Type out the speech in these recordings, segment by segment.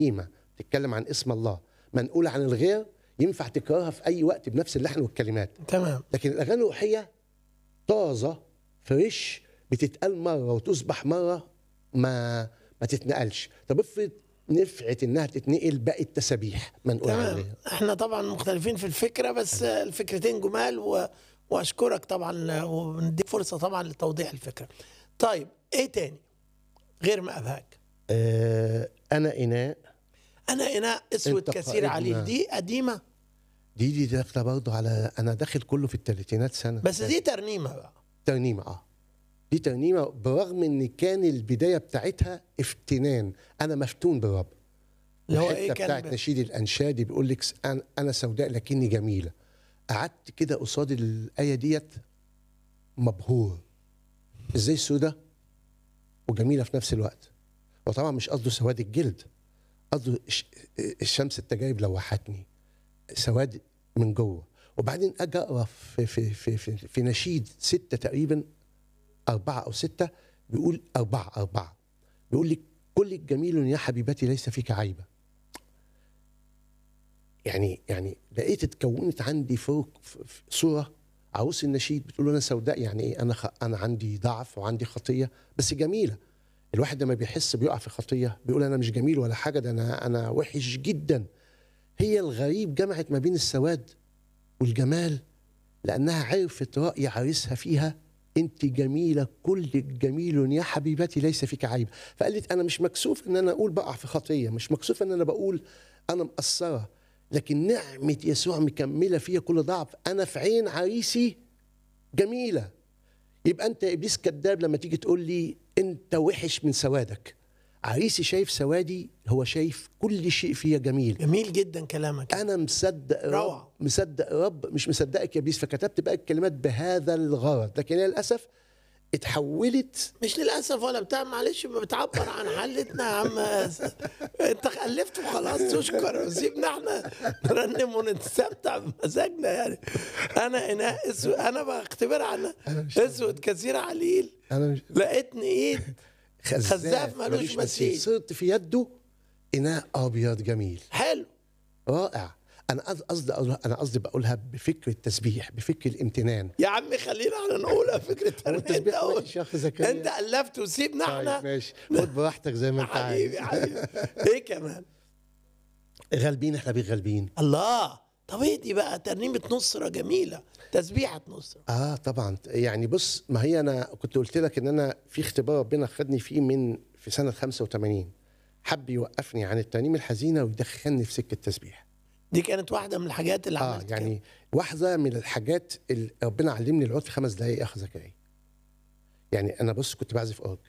قيمه بتتكلم عن اسم الله منقوله عن الغير ينفع تكررها في اي وقت بنفس اللحن والكلمات تمام لكن الاغاني الروحيه طازه فريش بتتقال مره وتصبح مره ما ما تتنقلش طب افرض نفعت انها تتنقل بقت تسابيح منقول تمام عليها احنا طبعا مختلفين في الفكره بس الفكرتين جمال و... واشكرك طبعا ونديك فرصه طبعا لتوضيح الفكره طيب ايه تاني غير ما ابهاك آه انا اناء انا اناء اسود انت كثير قائدنا. عليل دي قديمه دي دي داخله برضه على انا داخل كله في الثلاثينات سنه بس دي ترنيمه بقى ترنيمه اه دي ترنيمه برغم ان كان البدايه بتاعتها افتنان انا مفتون بالرب اللي هو الحتة ايه كان بتاعت ب- نشيد الانشادي بيقول لك انا انا سوداء لكني جميله قعدت كده قصاد الايه ديت مبهور ازاي سودة وجميله في نفس الوقت وطبعا مش قصده سواد الجلد قصده الش- الشمس التجارب لوحتني سواد من جوه وبعدين اجي اقرا في في في في, في نشيد سته تقريبا اربعه او سته بيقول اربعه اربعه بيقول لك كل جميل يا حبيبتي ليس فيك عيبه يعني يعني لقيت اتكونت عندي فوق ف- ف- صوره عروس النشيد بتقول له انا سوداء يعني ايه انا خ... انا عندي ضعف وعندي خطيه بس جميله الواحد لما بيحس بيقع في خطيه بيقول انا مش جميل ولا حاجه ده انا انا وحش جدا هي الغريب جمعت ما بين السواد والجمال لانها عرفت راي عريسها فيها انت جميله كلك جميل يا حبيبتي ليس فيك عيب فقالت انا مش مكسوف ان انا اقول بقع في خطيه مش مكسوف ان انا بقول انا مقصره لكن نعمه يسوع مكمله فيا كل ضعف انا في عين عريسي جميله يبقى انت يا ابليس كذاب لما تيجي تقول لي انت وحش من سوادك عريسي شايف سوادي هو شايف كل شيء فيا جميل جميل جدا كلامك انا مصدق روعة. رب مصدق رب مش مصدقك يا ابليس فكتبت بقى الكلمات بهذا الغرض لكن هي للاسف اتحولت مش للاسف ولا بتاع معلش ما بتعبر عن حالتنا يا عم انت خلفت وخلاص تشكر وسيبنا احنا نرنم ونستمتع بمزاجنا يعني انا اناء اسود انا بختبرها عن أنا مش اسود كثير عليل انا مش لقيتني ايد خزاف ملوش ملوش مثيل. صرت في يده اناء ابيض جميل حلو رائع انا قصد- قصدي أقولها- انا قصدي بقولها بفكر التسبيح بفكر الامتنان يا عم خلينا على نقولها فكره هو ترنيم التسبيح أول. وحش يا اخي زكريا انت الفت وسيبنا طيب احنا ماشي خد براحتك زي ما انت حبيبي عايز حبيبي ايه كمان غالبين احنا بيه غالبين الله طب ايه دي بقى ترنيمه نصره جميله تسبيحه نصره اه طبعا يعني بص ما هي انا كنت قلت لك ان انا في اختبار ربنا خدني فيه من في سنه 85 حب يوقفني عن الترنيم الحزينه ويدخلني في سكه تسبيح دي كانت واحده من الحاجات اللي اه عملت كده. يعني واحده من الحاجات اللي ربنا علمني العود في خمس دقائق يا اخ زكريا يعني انا بص كنت بعزف اورج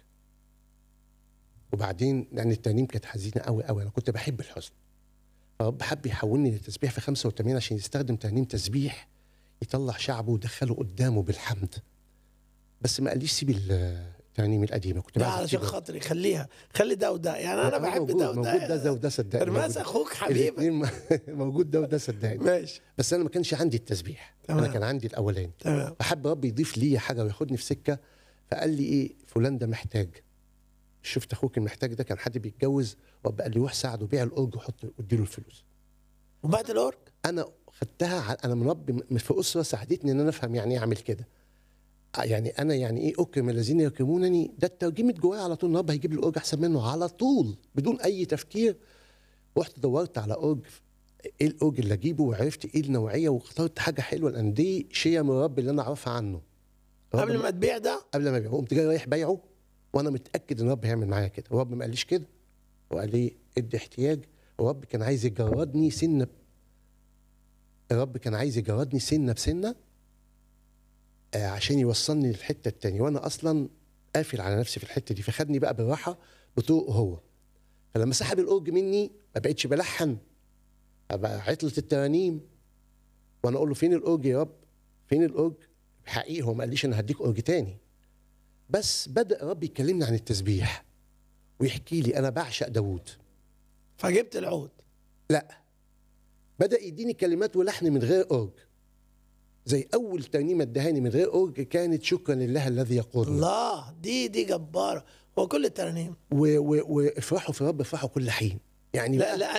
وبعدين لان الترنيم كانت حزينه قوي قوي انا كنت بحب الحزن فرب حب يحولني للتسبيح في 85 عشان يستخدم ترنيم تسبيح يطلع شعبه ويدخله قدامه بالحمد بس ما قاليش سيب الترانيم القديمه كنت ده بعزف علشان كده. خاطري خليها خلي ده وده يعني انا آه، بحب موجود ده وده موجود ده ده وده صدقني ارماس موجود. اخوك حبيبك الاتنين م- موجود ده وده صدقني ماشي بس انا ما كانش عندي التسبيح انا تمام. كان عندي الاولاني تمام فحب ربي يضيف لي حاجه وياخدني في سكه فقال لي ايه فلان ده محتاج شفت اخوك المحتاج ده كان حد بيتجوز رب قال لي روح ساعده بيع الاورج وحط اديله الفلوس وبعد الاورج انا خدتها ع- انا من ربي م- في اسره ساعدتني ان انا افهم يعني ايه اعمل كده آه، يعني انا يعني ايه اكرم الذين يكرمونني ده الترجمه جوايا على طول ان رب هيجيب لي الاورج احسن منه على طول بدون اي تفكير رحت دورت على اورج ايه الاورج اللي اجيبه وعرفت ايه النوعيه واخترت حاجه حلوه لان دي شيء من رب اللي انا اعرفها عنه رب قبل ما تبيع ده قبل ما ابيعه قمت جاي رايح بايعه وانا متاكد ان رب هيعمل معايا كده ورب ما قاليش كده وقال لي ادي احتياج ورب كان عايز يجردني سنه ب- الرب كان عايز يجردني سنه بسنه آه، عشان يوصلني للحته التانية وانا اصلا قافل على نفسي في الحته دي فخدني بقى بالراحه بطرقه هو فلما سحب الاورج مني ما بقتش بلحن بقى عطله الترانيم وانا اقول له فين الاورج يا رب فين الاورج حقيقي هو ما قاليش انا هديك اورج تاني بس بدا ربي يكلمني عن التسبيح ويحكي لي انا بعشق داوود فجبت العود لا بدا يديني كلمات ولحن من غير اورج زي اول ترنيمه ادهاني من غير اورج كانت شكرا لله الذي يقودني الله دي دي جباره هو كل الترانيم و- و- وافرحوا في الرب افرحوا كل حين يعني لا بقى لا